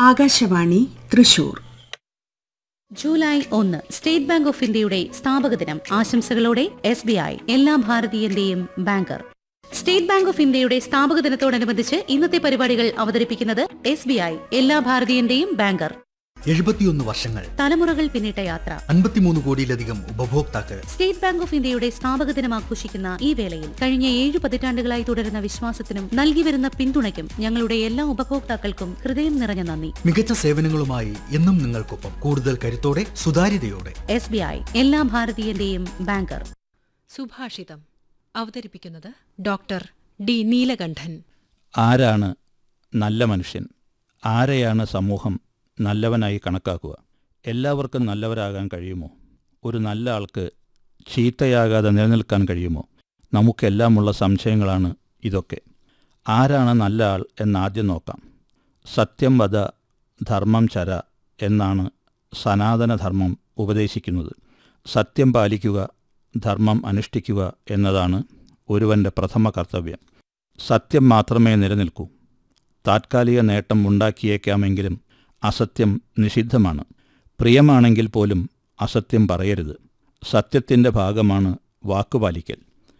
Akashvani Thrissur July ഒന്ന് state bank of ഇന്ത്യയുടെ സ്ഥാപക ദിനം ആശംസകളോടെ എസ് ബി ഐ എല്ലാ ഭാരതീയന്റെയും ബാങ്കർ സ്റ്റേറ്റ് ബാങ്ക് ഓഫ് ഇന്ത്യയുടെ സ്ഥാപക ദിനത്തോടനുബന്ധിച്ച് ഇന്നത്തെ പരിപാടികൾ അവതരിപ്പിക്കുന്നത് എസ് ബി ഐ എല്ലാ ഭാരതീയന്റെയും ബാങ്കർ എഴുപത്തിയൊന്ന് വർഷങ്ങൾ തലമുറകൾ പിന്നിട്ട യാത്ര അൻപത്തിമൂന്ന് കോടിയിലധികം ഉപഭോക്താക്കൾ സ്റ്റേറ്റ് ബാങ്ക് ഓഫ് ഇന്ത്യയുടെ സ്ഥാപക ദിനം ആഘോഷിക്കുന്ന ഈ വേളയിൽ കഴിഞ്ഞ ഏഴ് പതിറ്റാണ്ടുകളായി തുടരുന്ന വിശ്വാസത്തിനും നൽകി വരുന്ന പിന്തുണയ്ക്കും ഞങ്ങളുടെ എല്ലാ ഉപഭോക്താക്കൾക്കും ഹൃദയം നിറഞ്ഞ നന്ദി മികച്ച സേവനങ്ങളുമായി എന്നും നിങ്ങൾക്കൊപ്പം കൂടുതൽ കരുത്തോടെ സുതാര്യതയോടെ എസ് ബി ഐ എല്ലാ ഭാരതീയന്റെയും ബാങ്കർ സുഭാഷിതം അവതരിപ്പിക്കുന്നത് ഡോക്ടർ ഡി നീലകണ്ഠൻ ആരാണ് നല്ല മനുഷ്യൻ ആരെയാണ് സമൂഹം നല്ലവനായി കണക്കാക്കുക എല്ലാവർക്കും നല്ലവരാകാൻ കഴിയുമോ ഒരു നല്ല ആൾക്ക് ചീത്തയാകാതെ നിലനിൽക്കാൻ കഴിയുമോ നമുക്കെല്ലാമുള്ള സംശയങ്ങളാണ് ഇതൊക്കെ ആരാണ് നല്ല ആൾ എന്നാദ്യം നോക്കാം സത്യം വധ ധർമ്മം ചര എന്നാണ് സനാതനധർമ്മം ഉപദേശിക്കുന്നത് സത്യം പാലിക്കുക ധർമ്മം അനുഷ്ഠിക്കുക എന്നതാണ് ഒരുവൻ്റെ പ്രഥമ കർത്തവ്യം സത്യം മാത്രമേ നിലനിൽക്കൂ താത്കാലിക നേട്ടം ഉണ്ടാക്കിയേക്കാമെങ്കിലും അസത്യം നിഷിദ്ധമാണ് പ്രിയമാണെങ്കിൽ പോലും അസത്യം പറയരുത് സത്യത്തിൻ്റെ ഭാഗമാണ് വാക്കുപാലിക്കൽ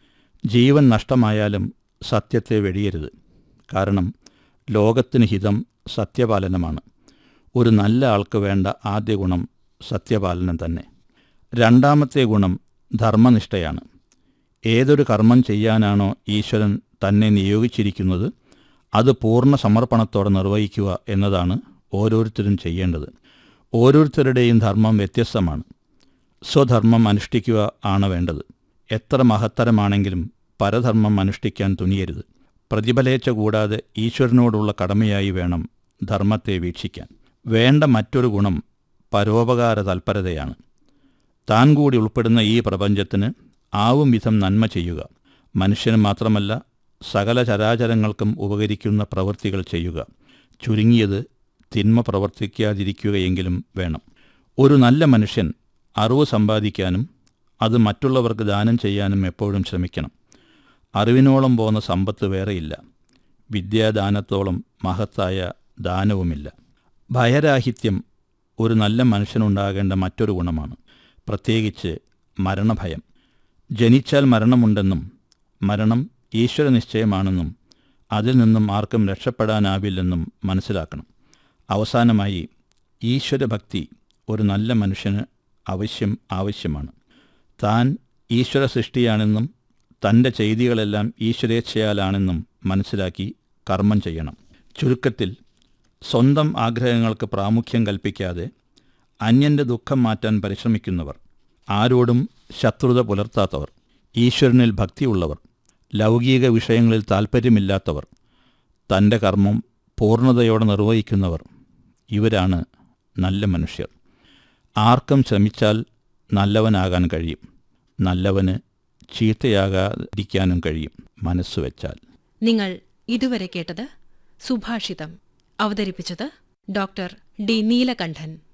ജീവൻ നഷ്ടമായാലും സത്യത്തെ വെടിയരുത് കാരണം ലോകത്തിന് ഹിതം സത്യപാലനമാണ് ഒരു നല്ല ആൾക്ക് വേണ്ട ആദ്യ ഗുണം സത്യപാലനം തന്നെ രണ്ടാമത്തെ ഗുണം ധർമ്മനിഷ്ഠയാണ് ഏതൊരു കർമ്മം ചെയ്യാനാണോ ഈശ്വരൻ തന്നെ നിയോഗിച്ചിരിക്കുന്നത് അത് പൂർണ്ണ സമർപ്പണത്തോടെ നിർവഹിക്കുക എന്നതാണ് ഓരോരുത്തരും ചെയ്യേണ്ടത് ഓരോരുത്തരുടെയും ധർമ്മം വ്യത്യസ്തമാണ് സ്വധർമ്മം അനുഷ്ഠിക്കുക ആണ് വേണ്ടത് എത്ര മഹത്തരമാണെങ്കിലും പരധർമ്മം അനുഷ്ഠിക്കാൻ തുനിയരുത് പ്രതിഫലേച്ഛ കൂടാതെ ഈശ്വരനോടുള്ള കടമയായി വേണം ധർമ്മത്തെ വീക്ഷിക്കാൻ വേണ്ട മറ്റൊരു ഗുണം പരോപകാര തൽപരതയാണ് താൻ കൂടി ഉൾപ്പെടുന്ന ഈ പ്രപഞ്ചത്തിന് ആവും വിധം നന്മ ചെയ്യുക മനുഷ്യന് മാത്രമല്ല സകല ചരാചരങ്ങൾക്കും ഉപകരിക്കുന്ന പ്രവൃത്തികൾ ചെയ്യുക ചുരുങ്ങിയത് തിന്മ പ്രവർത്തിക്കാതിരിക്കുകയെങ്കിലും വേണം ഒരു നല്ല മനുഷ്യൻ അറിവ് സമ്പാദിക്കാനും അത് മറ്റുള്ളവർക്ക് ദാനം ചെയ്യാനും എപ്പോഴും ശ്രമിക്കണം അറിവിനോളം പോകുന്ന സമ്പത്ത് വേറെയില്ല വിദ്യാദാനത്തോളം മഹത്തായ ദാനവുമില്ല ഭയരാഹിത്യം ഒരു നല്ല മനുഷ്യനുണ്ടാകേണ്ട മറ്റൊരു ഗുണമാണ് പ്രത്യേകിച്ച് മരണഭയം ജനിച്ചാൽ മരണമുണ്ടെന്നും മരണം ഈശ്വരനിശ്ചയമാണെന്നും അതിൽ നിന്നും ആർക്കും രക്ഷപ്പെടാനാവില്ലെന്നും മനസ്സിലാക്കണം അവസാനമായി ഈശ്വരഭക്തി ഒരു നല്ല മനുഷ്യന് അവശ്യം ആവശ്യമാണ് താൻ ഈശ്വര സൃഷ്ടിയാണെന്നും തൻ്റെ ചെയ്തികളെല്ലാം ഈശ്വരേച്ഛയാലാണെന്നും മനസ്സിലാക്കി കർമ്മം ചെയ്യണം ചുരുക്കത്തിൽ സ്വന്തം ആഗ്രഹങ്ങൾക്ക് പ്രാമുഖ്യം കൽപ്പിക്കാതെ അന്യൻ്റെ ദുഃഖം മാറ്റാൻ പരിശ്രമിക്കുന്നവർ ആരോടും ശത്രുത പുലർത്താത്തവർ ഈശ്വരനിൽ ഭക്തിയുള്ളവർ ലൗകിക വിഷയങ്ങളിൽ താൽപ്പര്യമില്ലാത്തവർ തൻ്റെ കർമ്മം പൂർണ്ണതയോടെ നിർവഹിക്കുന്നവർ ഇവരാണ് നല്ല മനുഷ്യർ ആർക്കും ശ്രമിച്ചാൽ നല്ലവനാകാൻ കഴിയും നല്ലവന് ചീത്തയാകാതിരിക്കാനും കഴിയും മനസ്സ് വെച്ചാൽ നിങ്ങൾ ഇതുവരെ കേട്ടത് സുഭാഷിതം അവതരിപ്പിച്ചത് ഡോക്ടർ ഡി നീലകണ്ഠൻ